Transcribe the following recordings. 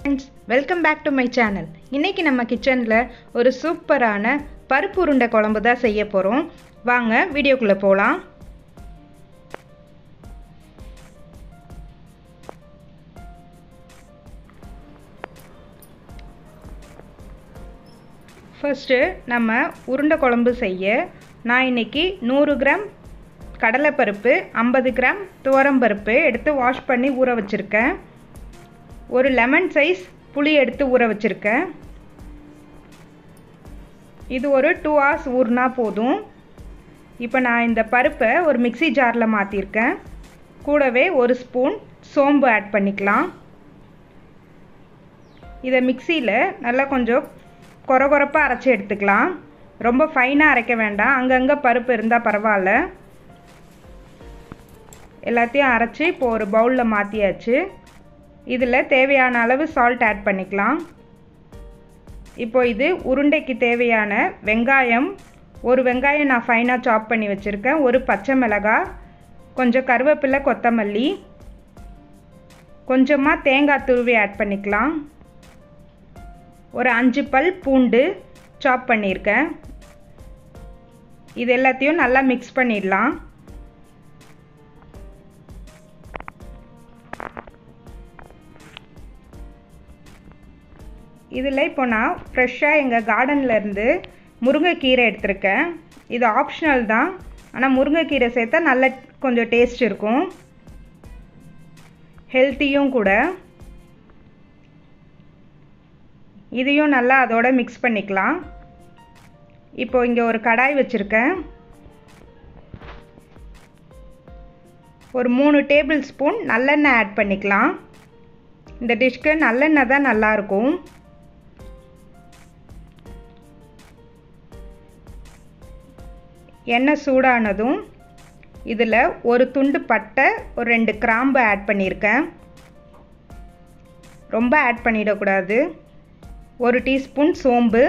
friends welcome back to my channel இன்றைக்கி நம்ம கிச்சனில் ஒரு சூப்பரான பருப்பு உருண்டை குழம்பு தான் செய்ய போகிறோம் வாங்க வீடியோக்குள்ளே போகலாம் ஃபஸ்ட்டு நம்ம உருண்டை குழம்பு செய்ய நான் இன்றைக்கி நூறு கிராம் கடலைப்பருப்பு ஐம்பது கிராம் துவரம்பருப்பு எடுத்து வாஷ் பண்ணி ஊற வச்சுருக்கேன் ஒரு லெமன் சைஸ் புளி எடுத்து ஊற வச்சுருக்கேன் இது ஒரு டூ ஹவர்ஸ் ஊறினா போதும் இப்போ நான் இந்த பருப்பை ஒரு மிக்சி ஜாரில் மாற்றிருக்கேன் கூடவே ஒரு ஸ்பூன் சோம்பு ஆட் பண்ணிக்கலாம் இதை மிக்சியில் நல்லா கொஞ்சம் கொர கொரப்பாக அரைச்சி எடுத்துக்கலாம் ரொம்ப ஃபைனாக அரைக்க வேண்டாம் அங்கங்கே பருப்பு இருந்தால் பரவாயில்ல எல்லாத்தையும் அரைச்சி இப்போ ஒரு பவுலில் மாற்றியாச்சு இதில் தேவையான அளவு சால்ட் ஆட் பண்ணிக்கலாம் இப்போ இது உருண்டைக்கு தேவையான வெங்காயம் ஒரு வெங்காயம் நான் ஃபைனாக சாப் பண்ணி வச்சுருக்கேன் ஒரு பச்சை மிளகாய் கொஞ்சம் கருவேப்பிலை கொத்தமல்லி கொஞ்சமாக தேங்காய் துருவி ஆட் பண்ணிக்கலாம் ஒரு அஞ்சு பல் பூண்டு சாப் பண்ணியிருக்கேன் இது எல்லாத்தையும் நல்லா மிக்ஸ் பண்ணிடலாம் இதில் இப்போ நான் ஃப்ரெஷ்ஷாக எங்கள் கார்டன்லேருந்து முருங்கைக்கீரை எடுத்திருக்கேன் இது ஆப்ஷனல் தான் ஆனால் முருங்கைக்கீரை சேர்த்தா நல்ல கொஞ்சம் டேஸ்ட் இருக்கும் ஹெல்த்தியும் கூட இதையும் நல்லா அதோட மிக்ஸ் பண்ணிக்கலாம் இப்போ இங்கே ஒரு கடாய் வச்சுருக்கேன் ஒரு மூணு டேபிள் ஸ்பூன் நல்லெண்ணெய் ஆட் பண்ணிக்கலாம் இந்த டிஷ்க்கு நல்லெண்ணெய் தான் நல்லாயிருக்கும் எண்ணெய் சூடானதும் இதில் ஒரு துண்டு பட்டை ஒரு ரெண்டு கிராம்பு ஆட் பண்ணியிருக்கேன் ரொம்ப ஆட் பண்ணிடக்கூடாது ஒரு டீஸ்பூன் சோம்பு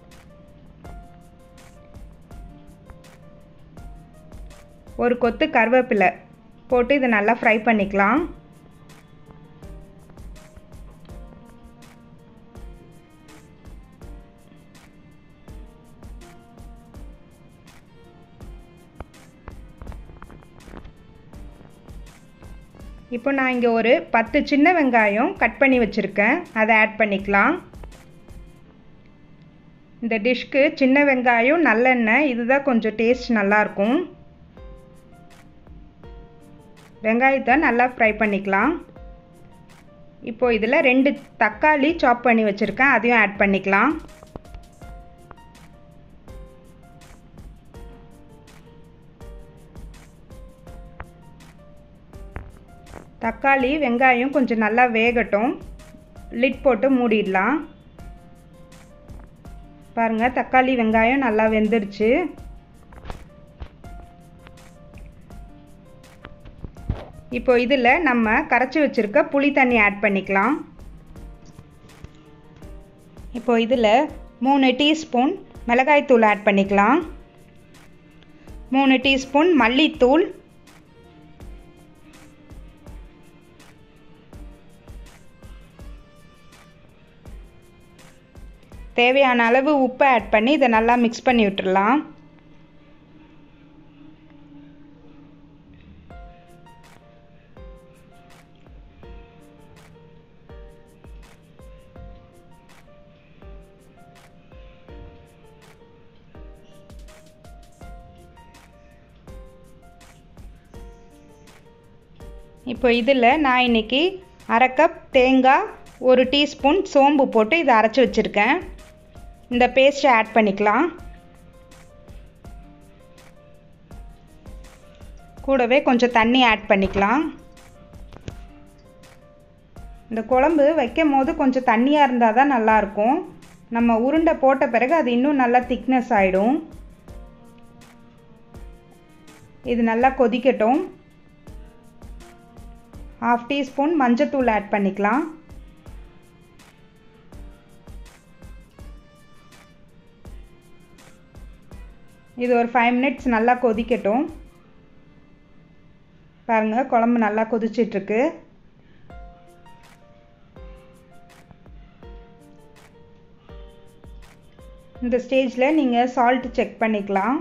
ஒரு கொத்து கருவேப்பிலை போட்டு இதை நல்லா ஃப்ரை பண்ணிக்கலாம் இப்போ நான் இங்கே ஒரு பத்து சின்ன வெங்காயம் கட் பண்ணி வச்சுருக்கேன் அதை ஆட் பண்ணிக்கலாம் இந்த டிஷ்க்கு சின்ன வெங்காயம் நல்லெண்ணெய் இதுதான் கொஞ்சம் டேஸ்ட் நல்லாயிருக்கும் வெங்காயத்தை நல்லா ஃப்ரை பண்ணிக்கலாம் இப்போது இதில் ரெண்டு தக்காளி சாப் பண்ணி வச்சுருக்கேன் அதையும் ஆட் பண்ணிக்கலாம் தக்காளி வெங்காயம் கொஞ்சம் நல்லா வேகட்டும் லிட் போட்டு மூடிடலாம் பாருங்கள் தக்காளி வெங்காயம் நல்லா வெந்துடுச்சு இப்போ இதில் நம்ம கரைச்சி வச்சுருக்க புளி தண்ணி ஆட் பண்ணிக்கலாம் இப்போ இதில் மூணு டீஸ்பூன் மிளகாய்த்தூள் ஆட் பண்ணிக்கலாம் மூணு டீஸ்பூன் மல்லித்தூள் தேவையான அளவு உப்பை ஆட் பண்ணி இதை நல்லா மிக்ஸ் பண்ணி விட்டுடலாம் இப்போ இதில் நான் இன்றைக்கி அரை கப் தேங்காய் ஒரு டீஸ்பூன் சோம்பு போட்டு இதை அரைச்சி வச்சுருக்கேன் இந்த பேஸ்ட்டை ஆட் பண்ணிக்கலாம் கூடவே கொஞ்சம் தண்ணி ஆட் பண்ணிக்கலாம் இந்த குழம்பு வைக்கும் போது கொஞ்சம் தண்ணியாக இருந்தால் தான் நல்லாயிருக்கும் நம்ம உருண்டை போட்ட பிறகு அது இன்னும் நல்லா திக்னஸ் ஆகிடும் இது நல்லா கொதிக்கட்டும் ஹாஃப் டீஸ்பூன் மஞ்சத்தூள் ஆட் பண்ணிக்கலாம் இது ஒரு ஃபைவ் மினிட்ஸ் நல்லா கொதிக்கட்டும் பாருங்கள் குழம்பு நல்லா கொதிச்சிட்ருக்கு இந்த ஸ்டேஜில் நீங்கள் சால்ட் செக் பண்ணிக்கலாம்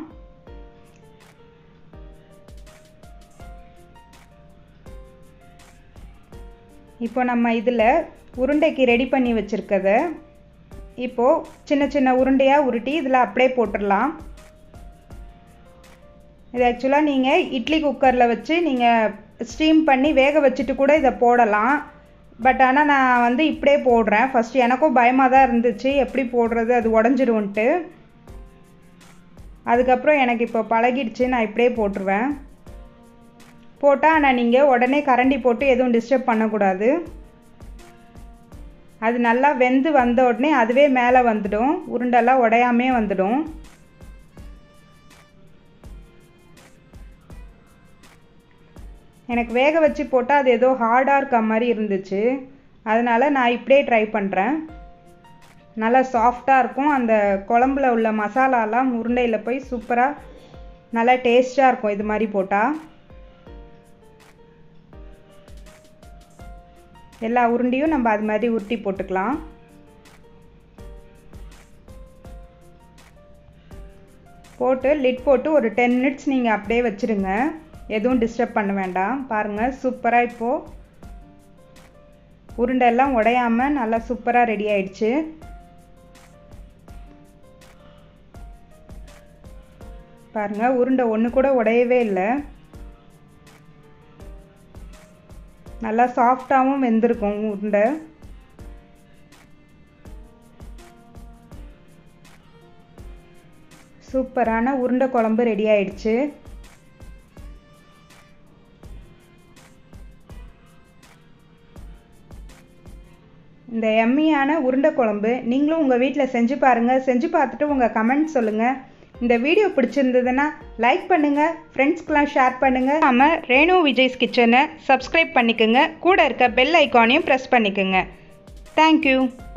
இப்போ நம்ம இதில் உருண்டைக்கு ரெடி பண்ணி வச்சுருக்கத இப்போது சின்ன சின்ன உருண்டையாக உருட்டி இதில் அப்படியே போட்டுடலாம் இது ஆக்சுவலாக நீங்கள் இட்லி குக்கரில் வச்சு நீங்கள் ஸ்டீம் பண்ணி வேக வச்சுட்டு கூட இதை போடலாம் பட் ஆனால் நான் வந்து இப்படியே போடுறேன் ஃபஸ்ட்டு எனக்கும் பயமாக தான் இருந்துச்சு எப்படி போடுறது அது உடஞ்சிரும்ன்ட்டு அதுக்கப்புறம் எனக்கு இப்போ பழகிடுச்சு நான் இப்படியே போட்டுருவேன் போட்டால் ஆனால் நீங்கள் உடனே கரண்டி போட்டு எதுவும் டிஸ்டர்ப் பண்ணக்கூடாது அது நல்லா வெந்து வந்த உடனே அதுவே மேலே வந்துடும் உருண்டெல்லாம் உடையாமே வந்துடும் எனக்கு வேக வச்சு போட்டால் அது ஏதோ ஹார்டாக இருக்க மாதிரி இருந்துச்சு அதனால் நான் இப்படியே ட்ரை பண்ணுறேன் நல்லா சாஃப்டாக இருக்கும் அந்த குழம்புல உள்ள மசாலாலாம் உருண்டையில் போய் சூப்பராக நல்லா டேஸ்ட்டாக இருக்கும் இது மாதிரி போட்டால் எல்லா உருண்டையும் நம்ம அது மாதிரி உருட்டி போட்டுக்கலாம் போட்டு லிட் போட்டு ஒரு டென் மினிட்ஸ் நீங்கள் அப்படியே வச்சுருங்க எதுவும் டிஸ்டர்ப் பண்ண வேண்டாம் பாருங்கள் சூப்பராக இப்போது உருண்டெல்லாம் உடையாமல் நல்லா சூப்பராக ரெடி ஆயிடுச்சு பாருங்கள் உருண்டை ஒன்று கூட உடையவே இல்லை நல்லா சாஃப்டாகவும் வெந்திருக்கும் உருண்டை சூப்பரான உருண்டை குழம்பு ரெடி ஆயிடுச்சு இந்த எம்மியான உருண்டை குழம்பு நீங்களும் உங்கள் வீட்டில் செஞ்சு பாருங்கள் செஞ்சு பார்த்துட்டு உங்கள் கமெண்ட் சொல்லுங்கள் இந்த வீடியோ பிடிச்சிருந்ததுன்னா லைக் பண்ணுங்கள் ஃப்ரெண்ட்ஸ்க்கெலாம் ஷேர் பண்ணுங்கள் நம்ம ரேணு விஜய்ஸ் கிச்சனை சப்ஸ்கிரைப் பண்ணிக்கோங்க கூட இருக்க பெல் ஐக்கானையும் ப்ரெஸ் பண்ணிக்கோங்க தேங்க்யூ